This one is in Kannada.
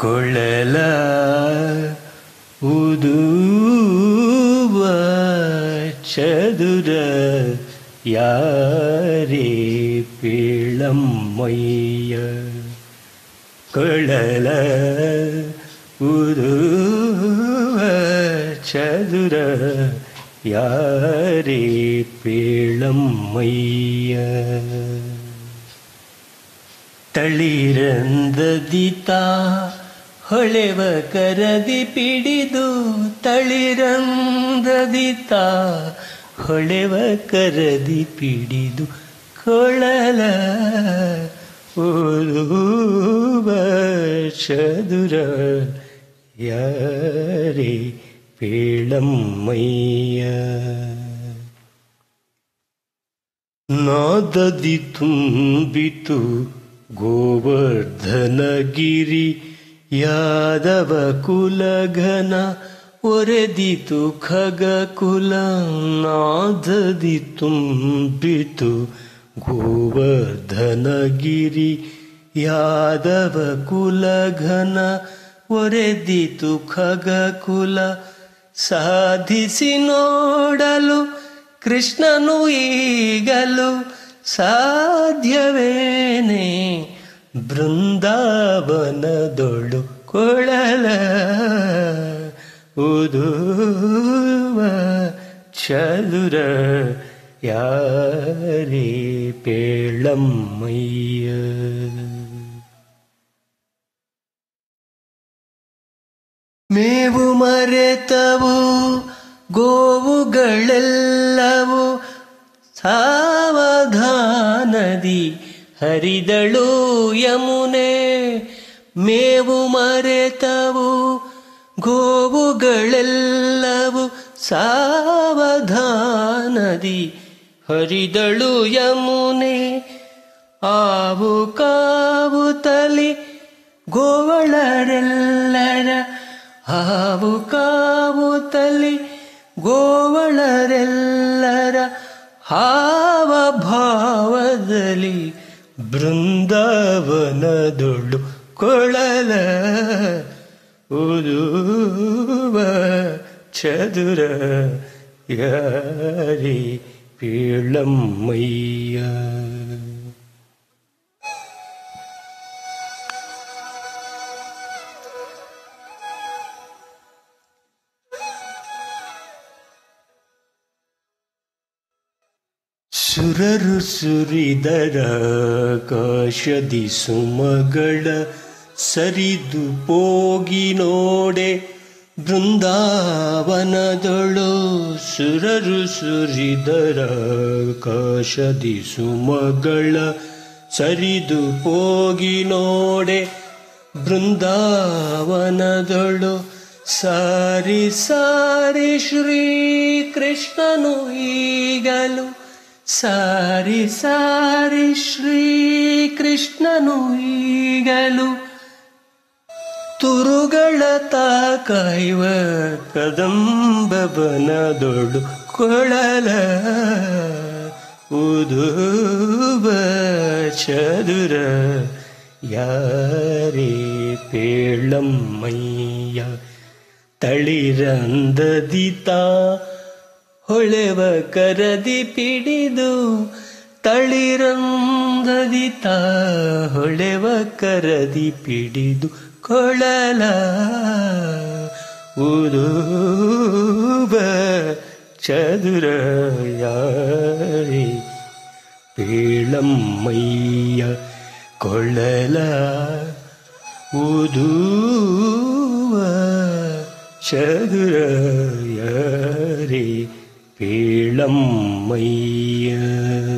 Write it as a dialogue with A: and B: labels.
A: ಕೊಳಲ ಉದುವ ಚದುರ ಯಾರೇ ಪೀಳಮ್ಮಯ್ಯ ಕೊಳಲ ಉದುವ ಚದುರ ಯಾರೇ ಪೀಳಮ್ಮಯ್ಯ ತಳಿರಂದದಿತ ಹೊಳೆವ ಕರದಿ ಪಿಡಿದು ತಳಿರಂದದಿತ ಹೊಳೆವ ಕರದಿ ಪಿಡಿದು ಕೊಳಲ ಓದುವ ಚದುರ ಯಾರೇ ಪೇಳಮ್ಮಯ್ಯ ನಾದದಿ ತುಂಬಿತು ಗೋವರ್ಧನಗಿರಿ ಯಾದವ ಕುಲಘನ ಒರೆದಿತು ಖಗ ಕುಲ ನಾದದಿ ತುಂಬಿತು ಗೋವರ್ಧನಗಿರಿ ಯಾದವ ಕುಲಘನ ಒರೆದಿತು ಖಗ ಕುಲ ಸಾಧಿಸಿ ನೋಡಲು ಕೃಷ್ಣನು ಈಗಲು ಸಾಧ್ಯವೇನೆ ಬೃಂದಾವನದೊಳು ಕೊಳಲ ಉದುವ ಚದುರ ಯಾರೇ ಪೇಳಮ್ಮಯ್ಯ ಮೇವು ಮರೆತವು ಗೋವುಗಳೆಲ್ಲವು ಸಾವಧಾನದಿ ಹರಿದಳು ಯಮುನೆ ಮೇವು ಮರೆತವು ಗೋವುಗಳೆಲ್ಲವು ಸಾವಧಾನದಿ ಹರಿದಳು ಯಮುನೆ ಆವು ಕಾವು ತಲಿ ಗೋವಳರೆಲ್ಲರ ಹಾವು ಕಾವು ತಲಿ ಗೋವಳರೆಲ್ಲರ ಹಾವ ಭಾವದಲ್ಲಿ ಬೃಂದಾವನದೊಳು ಕೊಳಲ ಉದುವ ಚದುರ ಯಾರಿ ಪೀಳಮ್ಮಯ್ಯ ಸುರರು ಸುರಿದರ ಕಾಶದಿ ಸುಮಗಳ ಸರಿದು ಪೋಗಿ ನೋಡೆ ಬೃಂದಾವನದೊಳು ಸುರರು ಸುರಿದರ ಕಾಶದಿ ಸುಮಗಳ ಸರಿದು ಪೋಗಿ ನೋಡೆ ಬೃಂದಾವನದೊಳು ಸಾರಿ ಸಾರಿ ಶ್ರೀ ಕೃಷ್ಣನು ಈಗಲು ಸಾರಿ ಸಾರಿ ಶ್ರೀ ಕೃಷ್ಣನು ಈಗಲು ತುರುಗಳ ತಾಕಾಯುವ ಕದಂಬವನದೊಳು ಕೊಳಲ ಉದುವ ಚದುರ ಯಾರೇ ಪೇಳಮ್ಮಯ್ಯ ತಳಿರಂದದಿತ ಹೊಳೆವ ಕರದಿ ಪಿಡಿದು ತಳಿರಂದದಿತ ಹೊಳೆವ ಕರದಿ ಪಿಡಿದು ಕೊಳಲ ಉದುಬ ಚದುರ ಯಾರಿ ಪೇಳಮ್ಮಯ್ಯ ಕೊಳಲ ಉದುವ ಚದುರ ಯಾರಿ ಪೇಳಮ್ಮಯ್ಯ